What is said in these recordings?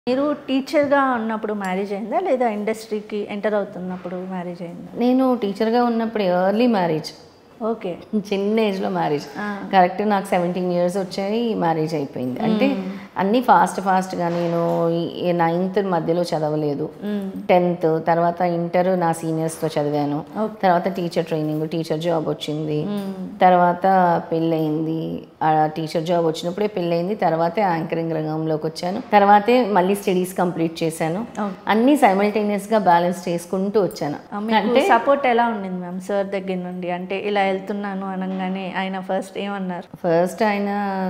మీరు టీచర్గా ఉన్నప్పుడు మ్యారేజ్ అయిందా లేదా ఇండస్ట్రీకి ఎంటర్ అవుతున్నప్పుడు మ్యారేజ్ అయిందా నేను టీచర్గా ఉన్నప్పుడు ఎర్లీ మ్యారేజ్ ఓకే చిన్న ఏజ్లో మ్యారేజ్ కరెక్ట్ నాకు సెవెంటీన్ ఇయర్స్ వచ్చాయి మ్యారేజ్ అయిపోయింది అంటే అన్నీ ఫాస్ట్ ఫాస్ట్గా నేను నైన్త్ మధ్యలో చదవలేదు టెన్త్ తర్వాత ఇంటర్ నా సీనియర్స్తో చదివాను తర్వాత టీచర్ ట్రైనింగ్ టీచర్ జాబ్ వచ్చింది తర్వాత పెళ్ళయింది ఆ టీచర్ జాబ్ వచ్చినప్పుడే పెళ్ళయింది తర్వాత యాంకరింగ్ రంగంలోకి వచ్చాను తర్వాతే మళ్ళీ స్టడీస్ కంప్లీట్ చేశాను అన్నీ సైమల్టేనియస్గా బ్యాలెన్స్ చేసుకుంటూ వచ్చాను మీకు సపోర్ట్ ఎలా ఉండింది మ్యామ్ సార్ దగ్గర నుండి అంటే ఇలా వెళ్తున్నాను అనగానే ఆయన ఫస్ట్ ఏమన్నారు ఫస్ట్ ఆయన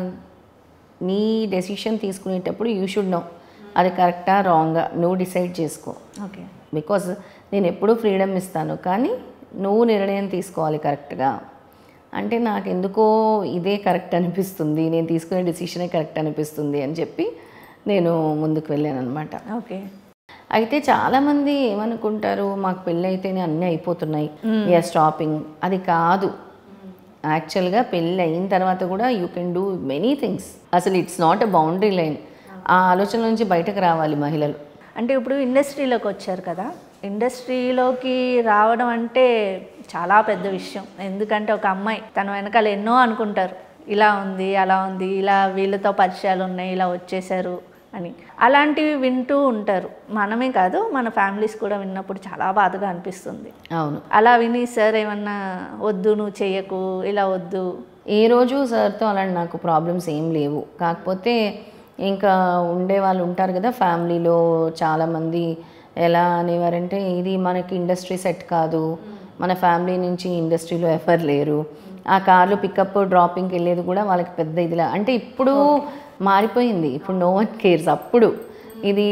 నీ డెసిషన్ తీసుకునేటప్పుడు యూ షుడ్ నో అది కరెక్టా రాంగా నువ్వు డిసైడ్ చేసుకో ఓకే బికాజ్ నేను ఎప్పుడూ ఫ్రీడమ్ ఇస్తాను కానీ నువ్వు నిర్ణయం తీసుకోవాలి కరెక్ట్గా అంటే నాకు ఎందుకో ఇదే కరెక్ట్ అనిపిస్తుంది నేను తీసుకునే డెసిషనే కరెక్ట్ అనిపిస్తుంది అని చెప్పి నేను ముందుకు వెళ్ళాను అనమాట ఓకే అయితే చాలామంది ఏమనుకుంటారు మాకు పెళ్ళి అయితేనే అన్నీ అయిపోతున్నాయి వీఆర్ స్టాపింగ్ అది కాదు యాక్చువల్గా పెళ్ళి అయిన తర్వాత కూడా you can do many things అసలు it's not a boundary line ఆ ఆలోచన నుంచి బయటకు రావాలి మహిళలు అంటే ఇప్పుడు ఇండస్ట్రీలోకి వచ్చారు కదా ఇండస్ట్రీలోకి రావడం అంటే చాలా పెద్ద విషయం ఎందుకంటే ఒక అమ్మాయి తన వెనకాల ఎన్నో అనుకుంటారు ఇలా ఉంది అలా ఉంది ఇలా వీళ్ళతో పరిచయాలు ఉన్నాయి ఇలా వచ్చేసారు అని అలాంటివి వింటూ ఉంటారు మనమే కాదు మన ఫ్యామిలీస్ కూడా విన్నప్పుడు చాలా బాధగా అనిపిస్తుంది అవును అలా విని సార్ ఏమన్నా వద్దు నువ్వు చెయ్యకు ఇలా వద్దు ఏ రోజు సార్తో అలాంటి నాకు ప్రాబ్లమ్స్ ఏం లేవు కాకపోతే ఇంకా ఉండే వాళ్ళు ఉంటారు కదా ఫ్యామిలీలో చాలామంది ఎలా అనేవారంటే ఇది మనకి ఇండస్ట్రీ సెట్ కాదు మన ఫ్యామిలీ నుంచి ఇండస్ట్రీలో ఎవరు లేరు ఆ కార్లో పికప్ డ్రాపింగ్కి వెళ్ళేది కూడా వాళ్ళకి పెద్ద ఇదిలా అంటే ఇప్పుడు మారిపోయింది ఇప్పుడు నో వన్ కేర్స్ అప్పుడు ఇది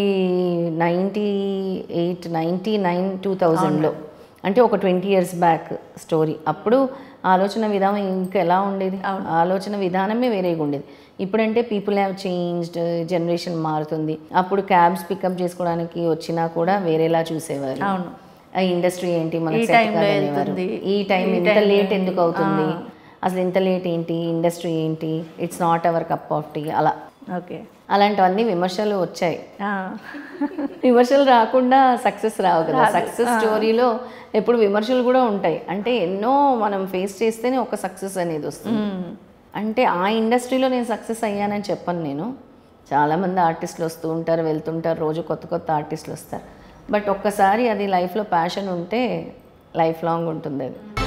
ninety eight ninety nine two థౌజండ్లో అంటే ఒక ట్వంటీ ఇయర్స్ బ్యాక్ స్టోరీ అప్పుడు ఆలోచన విధానం ఇంకా ఎలా ఉండేది ఆలోచన విధానమే వేరేగా ఉండేది ఇప్పుడంటే పీపుల్ హ్యావ్ చేంజ్డ్ జనరేషన్ మారుతుంది అప్పుడు క్యాబ్స్ పికప్ చేసుకోవడానికి వచ్చినా కూడా వేరేలా చూసేవారు అవును ఆ ఇండస్ట్రీ ఏంటి మనకి ఈ set time లో కాదనేవారు. వెళ్తుంది. ఈ టైం ఇంత లేట్ ఎందుకు అవుతుంది అసలు ఇంత లేట్ ఏంటి ఇండస్ట్రీ ఏంటి it's not our cup of tea అలా ఓకే అలాంటివన్నీ విమర్శలు వచ్చాయి ఆ. విమర్శలు రాకుండా సక్సెస్ రావు కదా సక్సెస్ స్టోరీలో ఎప్పుడు విమర్శలు కూడా ఉంటాయి అంటే ఎన్నో మనం ఫేస్ చేస్తేనే ఒక సక్సెస్ అనేది వస్తుంది మ్మ్. అంటే ఆ ఇండస్ట్రీలో నేను సక్సెస్ అయ్యానని చెప్పను నేను చాలామంది ఆర్టిస్టులు వస్తూ ఉంటారు వెళ్తుంటారు రోజు కొత్త కొత్త ఆర్టిస్టులు వస్తారు బట్ ఒక్కసారి అది లైఫ్లో ప్యాషన్ ఉంటే లైఫ్ లాంగ్ ఉంటుంది అది